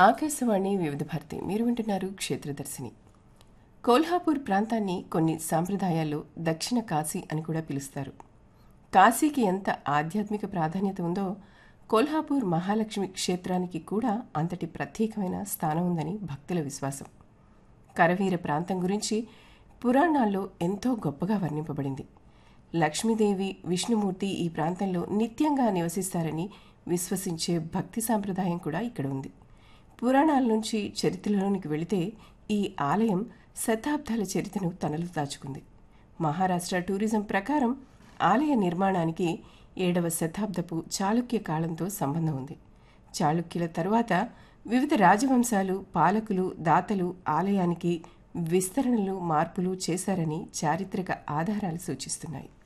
ఆకాశవాణి వివిధ భారతి మీరు వింటున్నారు క్షేత్రదర్శిని కోల్హాపూర్ ప్రాంతాన్ని కొన్ని సాంప్రదాయాల్లో దక్షిణ కాశీ అని కూడా పిలుస్తారు కాశీకి ఎంత ఆధ్యాత్మిక ప్రాధాన్యత ఉందో కోల్హాపూర్ మహాలక్ష్మి క్షేత్రానికి కూడా అంతటి ప్రత్యేకమైన స్థానం ఉందని భక్తుల విశ్వాసం కరవీర ప్రాంతం గురించి పురాణాల్లో ఎంతో గొప్పగా వర్ణింపబడింది లక్ష్మీదేవి విష్ణుమూర్తి ఈ ప్రాంతంలో నిత్యంగా నివసిస్తారని విశ్వసించే భక్తి సాంప్రదాయం కూడా ఇక్కడ ఉంది పురాణాల నుంచి చరిత్రలోనికి వెళితే ఈ ఆలయం శతాబ్దాల చరిత్రను తనలో దాచుకుంది మహారాష్ట్ర టూరిజం ప్రకారం ఆలయ నిర్మాణానికి ఏడవ శతాబ్దపు చాళుక్య కాలంతో సంబంధం ఉంది చాళుక్యుల తరువాత వివిధ రాజవంశాలు పాలకులు దాతలు ఆలయానికి విస్తరణలు మార్పులు చేశారని చారిత్రక ఆధారాలు సూచిస్తున్నాయి